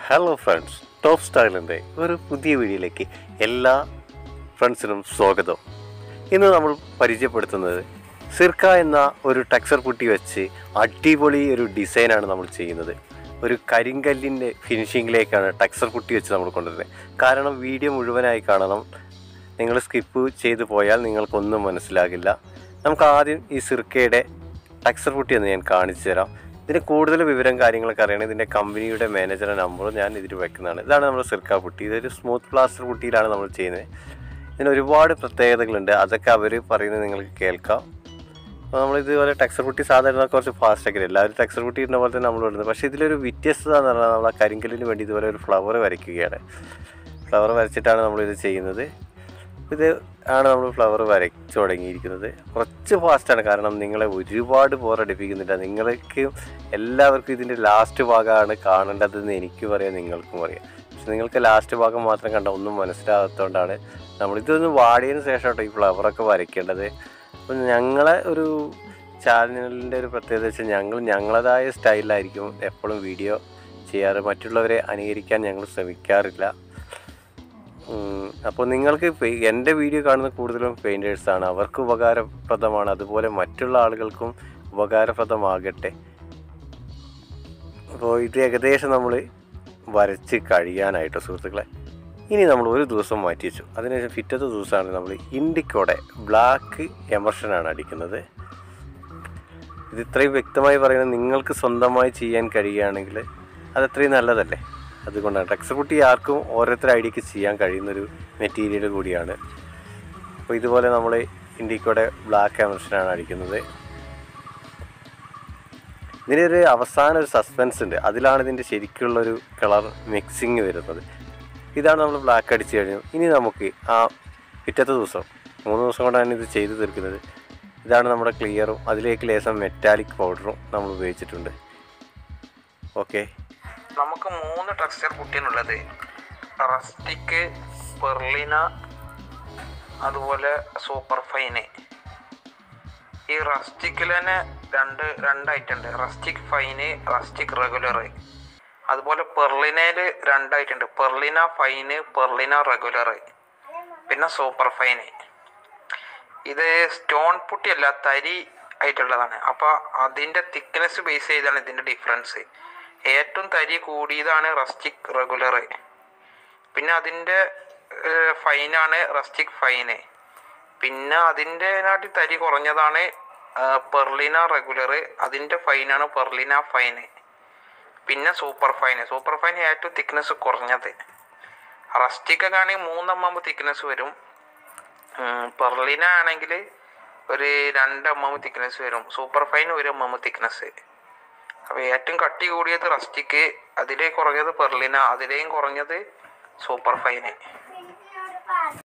hello friends top സ്റ്റൈലിൻ്റെ ഒരു പുതിയ വീഡിയോയിലേക്ക് എല്ലാ ഫ്രണ്ട്സിനും സ്വാഗതം ഇന്ന് നമ്മൾ പരിചയപ്പെടുത്തുന്നത് സിർക്ക എന്ന ഒരു ടെക്സർ പുട്ടി വെച്ച് അടിപൊളി ഒരു ഡിസൈനാണ് നമ്മൾ ചെയ്യുന്നത് ഒരു കരിങ്കല്ലിൻ്റെ ഫിനിഷിങ്ങിലേക്കാണ് ടെക്സർ പുട്ടി വെച്ച് നമ്മൾ കൊണ്ടുവരുന്നത് കാരണം വീഡിയോ മുഴുവനായി കാണണം നിങ്ങൾ സ്കിപ്പ് ചെയ്തു പോയാൽ നിങ്ങൾക്കൊന്നും മനസ്സിലാകില്ല നമുക്ക് ആദ്യം ഈ സിർക്കയുടെ ടെക്സർ പുട്ടി എന്ന് ഞാൻ കാണിച്ചു തരാം ഇതിന് കൂടുതൽ വിവരം കാര്യങ്ങളൊക്കെ അറിയണം ഇതിൻ്റെ കമ്പനിയുടെ മാനേജറുടെ നമ്പറും ഞാൻ ഇതിൽ വെക്കുന്നതാണ് ഇതാണ് നമ്മുടെ സിർക്ക പുട്ടി ഇതൊരു സ്മൂത്ത് പ്ലാസ്റ്റർ പുട്ടിയിലാണ് നമ്മൾ ചെയ്യുന്നത് ഇതിന് ഒരുപാട് പ്രത്യേകതകളുണ്ട് അതൊക്കെ അവർ പറയുന്നത് നിങ്ങൾക്ക് കേൾക്കാം അപ്പോൾ നമ്മൾ ഇതുപോലെ ടെക്സർ പുട്ടി സാധാരണ കുറച്ച് ഫാസ്റ്റ് ഒക്കെ എല്ലാവരും ടെക്സർ പുട്ടി ഇടുന്ന പോലെ തന്നെ നമ്മൾ ഇടുന്നത് പക്ഷേ ഇതിലൊരു വ്യത്യസ്തത എന്ന് പറഞ്ഞാൽ നമ്മൾ ആ കരിങ്കല്ലിന് വേണ്ടി ഇതുപോലെ ഒരു ഫ്ലവർ വരയ്ക്കുകയാണ് ഫ്ലവർ വരച്ചിട്ടാണ് നമ്മളിത് ചെയ്യുന്നത് ഇത് ആണ് നമ്മൾ ഫ്ലവർ വരച്ചു തുടങ്ങിയിരിക്കുന്നത് കുറച്ച് ഫാസ്റ്റാണ് കാരണം നിങ്ങളെ ഒരുപാട് ബോറടിപ്പിക്കുന്നില്ല നിങ്ങൾക്ക് എല്ലാവർക്കും ഇതിൻ്റെ ലാസ്റ്റ് ഭാഗമാണ് കാണേണ്ടതെന്ന് എനിക്ക് പറയാം നിങ്ങൾക്കും അറിയാം പക്ഷെ നിങ്ങൾക്ക് ലാസ്റ്റ് ഭാഗം മാത്രം കണ്ട ഒന്നും മനസ്സിലാകാത്തതുകൊണ്ടാണ് നമ്മളിതൊന്ന് വാടിയതിന് ശേഷം കേട്ടോ ഈ ഫ്ലവറൊക്കെ വരയ്ക്കേണ്ടത് അപ്പം ഞങ്ങളെ ഒരു ചാനലിൻ്റെ ഒരു പ്രത്യേകത വെച്ചാൽ ഞങ്ങൾ ഞങ്ങളതായ സ്റ്റൈലിലായിരിക്കും എപ്പോഴും വീഡിയോ ചെയ്യാറ് മറ്റുള്ളവരെ അനുകരിക്കാൻ ഞങ്ങൾ ശ്രമിക്കാറില്ല ഉം, അപ്പോൾ നിങ്ങൾക്ക് പെ- എൻ്റെ വീഡിയോ കാണുന്ന കൂടുതലും പെയിൻറ്റേഴ്സാണ് അവർക്ക് ഉപകാരപ്രദമാണ് അതുപോലെ മറ്റുള്ള ആളുകൾക്കും ഉപകാരപ്രദമാകട്ടെ അപ്പോൾ ഇത് ഏകദേശം നമ്മൾ വരച്ച് കഴിയാനായിട്ടോ സുഹൃത്തുക്കളെ ഇനി നമ്മൾ ഒരു ദിവസം മാറ്റി വെച്ചു അതിനുശേഷം പിറ്റത്തെ ദിവസമാണ് നമ്മൾ ഇൻഡിക്കോടെ ബ്ലാക്ക് എമർഷനാണ് അടിക്കുന്നത് ഇത് ഇത്രയും വ്യക്തമായി പറയുന്നത് നിങ്ങൾക്ക് സ്വന്തമായി ചെയ്യാൻ കഴിയുകയാണെങ്കിൽ അത് അത്രയും നല്ലതല്ലേ അതുകൊണ്ടാണ് ടെക്സ്റ്റ് ആർക്കും ഓരോരുത്തർ ഐഡിയക്ക് ചെയ്യാൻ കഴിയുന്നൊരു മെറ്റീരിയൽ കൂടിയാണ് അപ്പോൾ ഇതുപോലെ നമ്മൾ ഇൻഡിക്കോടെ ബ്ലാക്ക് എമർഷനാണ് അടിക്കുന്നത് ഇതിനൊരു അവസാന ഒരു സസ്പെൻസ് ഉണ്ട് അതിലാണ് ഇതിൻ്റെ ശരിക്കുള്ളൊരു കളർ മിക്സിങ് വരുന്നത് ഇതാണ് നമ്മൾ ബ്ലാക്ക് അടിച്ച് കഴിഞ്ഞു ഇനി നമുക്ക് ആ പിറ്റത്തെ ദിവസം മൂന്ന് ദിവസം കൊണ്ടാണ് ഇത് ചെയ്തു തീർക്കുന്നത് ഇതാണ് നമ്മുടെ ക്ലിയറും അതിലേക്ക് ലേസം മെറ്റാലിക് പൗഡറും നമ്മൾ ഉപയോഗിച്ചിട്ടുണ്ട് ഓക്കെ നമുക്ക് മൂന്ന് ടെക്സ്ചർ കുട്ടിയാണുള്ളത് റസ്റ്റിക്ക് പെർലിന അതുപോലെ സൂപ്പർ ഫൈന് ഈ റസ്റ്റിക്കിൽ തന്നെ രണ്ട് രണ്ടായിട്ടുണ്ട് റസ്റ്റിക് ഫൈന് റസ്റ്റിക് റെഗുലർ അതുപോലെ പെർലിനയിൽ രണ്ടായിട്ടുണ്ട് പെർലിന ഫൈന് പെർലിന റെഗുലർ പിന്നെ സൂപ്പർ ഫൈന് ഇത് സ്റ്റോൺ പുട്ടിയല്ല തരി ആയിട്ടുള്ളതാണ് അപ്പോൾ അതിൻ്റെ തിക്നെസ് ബേസ് ചെയ്താണ് ഇതിൻ്റെ ഡിഫറൻസ് ഏറ്റവും തരി കൂടിയതാണ് റസ്റ്റിക് റെഗുലർ പിന്നെ അതിൻ്റെ ഫൈനാണ് റസ്റ്റിക് ഫൈന് പിന്നെ അതിൻ്റെ നാട്ടിൽ തരി കുറഞ്ഞതാണ് പെർലിന റെഗുലർ അതിൻ്റെ ഫൈനാണ് പെർലിന ഫൈന് പിന്നെ സൂപ്പർ ഫൈന് സൂപ്പർ ഫൈൻ ഏറ്റവും തിക്നെസ് കുറഞ്ഞത് റസ്റ്റിക് ഒക്കെ ആണെങ്കിൽ മൂന്നെണ്ണം തിക്നെസ് വരും പെർലിന ആണെങ്കിൽ ഒരു രണ്ട് എം എം തിക്നെസ് വരും സൂപ്പർ ഫൈൻ ഒരു എം എം തിക്നെസ് അപ്പോൾ ഏറ്റവും കട്ടി കൂടിയത് റസ്റ്റിക്ക് അതിലേ കുറഞ്ഞത് പെർലിന അതിലേയും കുറഞ്ഞത് സൂപ്പർ ഫൈന്